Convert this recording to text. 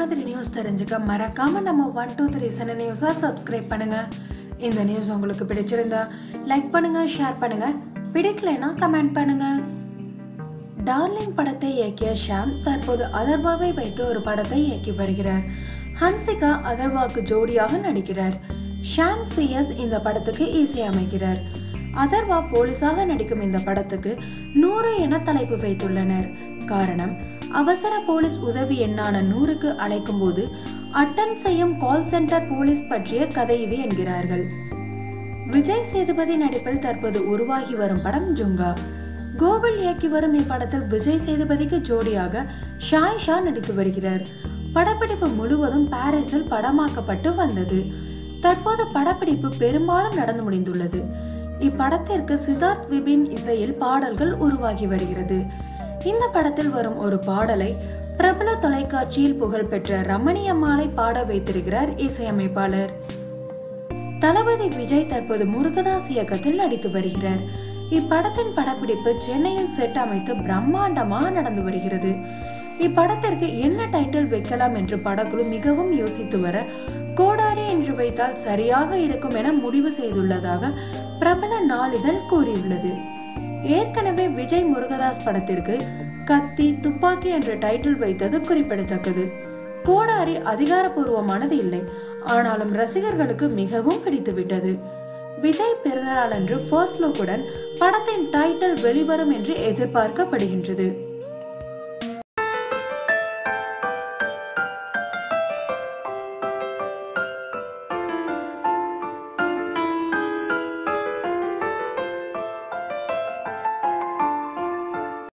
மாதிரி நியூஸ் தெரிஞ்சுக்க மறக்காம நம்ம ஒன் டூ த்ரீ சன நியூஸை சப்ஸ்கிரைப் பண்ணுங்க இந்த நியூஸ் உங்களுக்கு பிடிச்சிருந்தா லைக் பண்ணுங்க ஷேர் பண்ணுங்க பிடிக்கலைன்னா கமெண்ட் பண்ணுங்க டார்லிங் படத்தை இயக்கிய ஷாம் தற்போது அதர்வாவை வைத்து ஒரு படத்தை இயக்கி வருகிறார் ஹன்சிகா அதர்வாக்கு ஜோடியாக நடிக்கிறார் ஷாம் சிஎஸ் இந்த படத்துக்கு இசையமைக்கிறார் அதர்வா போலீஸாக நடிக்கும் இந்த படத்துக்கு நூறு என தலைப்பு வைத்துள்ளனர் காரணம் அவசர போலீஸ் உதவி எண்ணான நூறுக்கு அழைக்கும் போது அட்டன் செய்யும் கால் சென்டர் போலீஸ் பற்றிய கதை இது என்கிறார்கள் விஜய் சேதுபதி நடிப்பில் தற்போது உருவாகி வரும் படம் ஜுங்கா கோகுல் இயக்கி வரும் இப்படத்தில் விஜய் சேதுபதிக்கு ஜோடியாக ஷாய் ஷா நடித்து வருகிறார் படப்பிடிப்பு முழுவதும் பாரிஸில் படமாக்கப்பட்டு வந்தது தற்போது படப்பிடிப்பு பெரும்பாலும் நடந்து முடிந்துள்ளது இப்படத்திற்கு சித்தார்த் விபின் இசையில் பாடல்கள் உருவாகி வருகிறது இந்த படத்தில் வரும் ஒரு பாடலை பிரபல தொலைக்காட்சியில் புகழ்பெற்ற ரமணி அம்மாளை பாட வைத்திருக்கிறார் இசையமைப்பாளர் தளபதி விஜய் தற்போது முருகதாஸ் இயக்கத்தில் நடித்து வருகிறார் இப்படத்தின் படப்பிடிப்பு சென்னையில் செட் அமைத்து பிரம்மாண்டமாக நடந்து வருகிறது இப்படத்திற்கு என்ன டைட்டில் வைக்கலாம் என்று படக்குழு மிகவும் யோசித்து வர கோடாரி என்று வைத்தால் சரியாக இருக்கும் என முடிவு செய்துள்ளதாக பிரபல நாளிதழ் கூறியுள்ளது ஏற்கனவே விஜய் முருகதாஸ் படத்திற்கு கத்தி துப்பாக்கி என்ற டைட்டில் வைத்தது குறிப்பிடத்தக்கது கோடாரி அதிகாரப்பூர்வமானது இல்லை ஆனாலும் ரசிகர்களுக்கு மிகவும் பிடித்துவிட்டது விஜய் பிறந்தநாள் அன்று ஃபர்ஸ்ட் லுக்குடன் படத்தின் டைட்டில் வெளிவரும் என்று எதிர்பார்க்கப்படுகின்றது